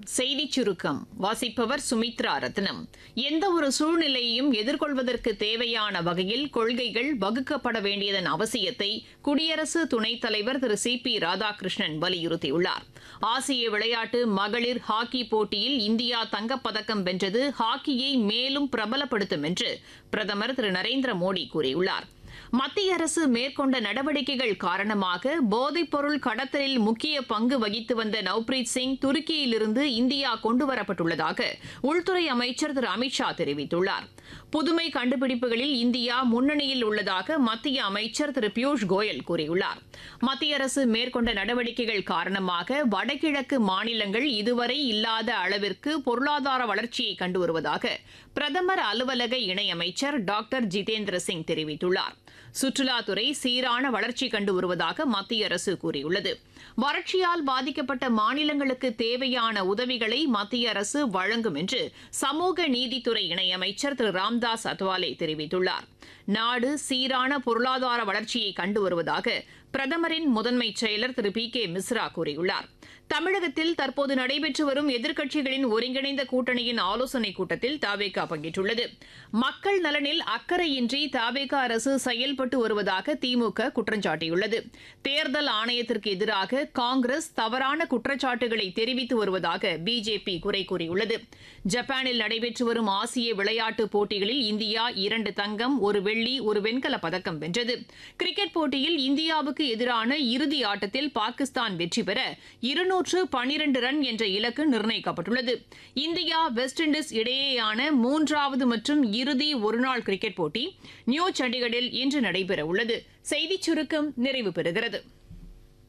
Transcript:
செய்திச் சுருக்கம் வாசிப்பவர் சுமித்ரா ரத்னம் எந்த ஒரு சூழ்நிலையையும் எதிர்கொள்வதற்கு தேவையான வகையில் கொள்கைகள் வகுக்கப்பட வேண்டியதன் அவசியத்தை குடியரசு துணைத் தலைவர் திரு சி பி ராதாகிருஷ்ணன் வலியுறுத்தியுள்ளார் ஆசிய விளையாட்டு மகளிர் ஹாக்கி போட்டியில் இந்தியா தங்கப்பதக்கம் வென்றது ஹாக்கியை மேலும் பிரபலப்படுத்தும் என்று பிரதமர் திரு நரேந்திர மோடி கூறியுள்ளார் மத்திய அரசு மேற்கொண்ட நடவடிக்கைகள் காரணமாக போதைப்பொருள் கடத்தலில் முக்கிய பங்கு வகித்து வந்த நவ்பிரீத் சிங் துருக்கியிலிருந்து இந்தியா கொண்டுவரப்பட்டுள்ளதாக உள்துறை அமைச்சர் திரு அமித்ஷா தெரிவித்துள்ளார் புதுமை கண்டுபிடிப்புகளில் இந்தியா முன்னணியில் உள்ளதாக மத்திய அமைச்சர் திரு பியூஷ் கோயல் கூறியுள்ளார் மத்திய அரசு மேற்கொண்ட நடவடிக்கைகள் காரணமாக வடகிழக்கு மாநிலங்கள் இதுவரை இல்லாத அளவிற்கு பொருளாதார வளர்ச்சியை கண்டு வருவதாக பிரதமர் அலுவலக இணையமைச்சர் டாக்டர் ஜிதேந்திர சிங் தெரிவித்துள்ளார் சுற்றுலாத்துறை சீரான வளர்ச்சி கண்டு வருவதாக மத்திய அரசு கூறியுள்ளது வறட்சியால் பாதிக்கப்பட்ட மாநிலங்களுக்கு தேவையான உதவிகளை மத்திய அரசு வழங்கும் என்று சமூக நீதித்துறை இணையமைச்சர் திரு ராம்தாஸ் அத்வாலே தெரிவித்துள்ளார் நாடு சீரான பொருளாதார வளர்ச்சியை கண்டு வருவதாக பிரதமரின் முதன்மை செயலர் திரு பி கே மிஸ்ரா கூறியுள்ளார் தமிழகத்தில் தற்போது நடைபெற்று வரும் எதிர்க்கட்சிகளின் ஒருங்கிணைந்த கூட்டணியின் ஆலோசனைக் கூட்டத்தில் தாவேகா பங்கேற்றுள்ளது மக்கள் நலனில் அக்கறையின்றி தாவேகா அரசு செயல்பட்டு வருவதாக திமுக குற்றம் சாட்டியுள்ளது தேர்தல் ஆணையத்திற்கு எதிராக காங்கிரஸ் தவறான குற்றச்சாட்டுகளை தெரிவித்து வருவதாக பிஜேபி குறை கூறியுள்ளது ஜப்பானில் நடைபெற்று வரும் ஆசிய விளையாட்டுப் போட்டிகளில் இந்தியா இரண்டு தங்கம் ஒரு வெள்ளி ஒரு வெண்கலப் பதக்கம் வென்றது கிரிக்கெட் போட்டியில் இந்தியாவுக்கு எதிரான இறுதி ஆட்டத்தில் பாகிஸ்தான் வெற்றி பெற இருநூற்று பனிரண்டு ரன் என்ற இலக்கு நிர்ணயிக்கப்பட்டுள்ளது இந்தியா வெஸ்ட் இண்டீஸ் இடையேயான மூன்றாவது மற்றும் இறுதி ஒருநாள் கிரிக்கெட் போட்டி நியூ சண்டிகரில் இன்று நடைபெற உள்ளது செய்திச் சுருக்கம் நிறைவு பெறுகிறது